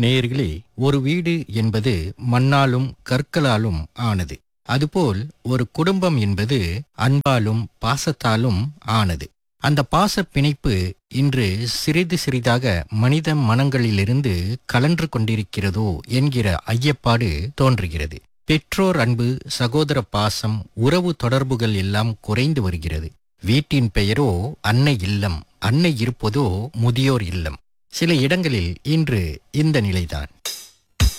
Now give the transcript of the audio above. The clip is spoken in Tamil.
நேயர்களே ஒரு வீடு என்பது மண்ணாலும் கற்களாலும் ஆனது அதுபோல் ஒரு குடும்பம் என்பது அன்பாலும் பாசத்தாலும் ஆனது அந்த பாச பிணைப்பு இன்று சிறிது சிறிதாக மனித மனங்களிலிருந்து கலன்று கொண்டிருக்கிறதோ என்கிற ஐயப்பாடு தோன்றுகிறது பெற்றோர் அன்பு சகோதர பாசம் உறவு தொடர்புகள் எல்லாம் குறைந்து வருகிறது வீட்டின் பெயரோ அன்னை இல்லம் அன்னை இருப்பதோ முதியோர் இல்லம் சில இடங்களில் இன்று இந்த நிலைதான்